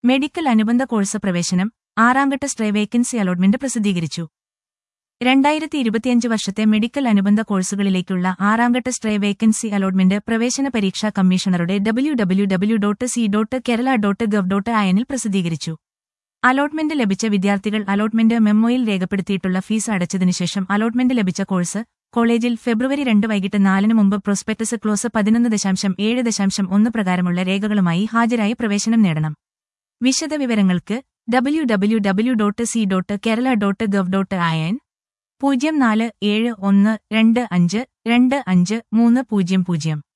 medical അനുബന്ധ course പ്രവേശനം ആറാംഘട്ട stray vacancy allotment പ്രസിദ്ധീകരിച്ചു രണ്ടായിരത്തി ഇരുപത്തിയഞ്ച് വർഷത്തെ മെഡിക്കൽ അനുബന്ധ കോഴ്സുകളിലേക്കുള്ള ആറാംഘട്ട സ്ട്രേ വേക്കൻസി അലോട്ട്മെന്റ് പ്രവേശന പരീക്ഷാ കമ്മീഷണറുടെ W W W dot C dot Kerala dot gov dot അയനിൽ പ്രസിദ്ധീകരിച്ചു അലോട്ട്മെന്റ് ലഭിച്ച വിദ്യാർത്ഥികൾ അലോട്ട്മെന്റ് മെമ്മോയിൽ രേഖപ്പെടുത്തിയിട്ടുള്ള ഫീസ് അടച്ചതിനുശേഷം അലോട്ട്മെന്റ് ലഭിച്ച കോഴ്സ് കോളേജിൽ ഫെബ്രുവരി രണ്ട് വൈകിട്ട് നാലിന് മുമ്പ് പ്രോസ്പെക്ടസ് ക്ലോസ് പതിനൊന്ന് ദശാംശം ഏഴ് ദശാംശം ഒന്ന് പ്രകാരമുള്ള രേഖകളുമായി ഹാജരായി പ്രവേശനം നേടണം വിശദവിവരങ്ങൾക്ക് W W W dot C dot Kerala dot gov dot in പൂജ്യം നാല് ഏഴ് ഒന്ന് രണ്ട് അഞ്ച് രണ്ട് അഞ്ച് മൂന്ന് പൂജ്യം പൂജ്യം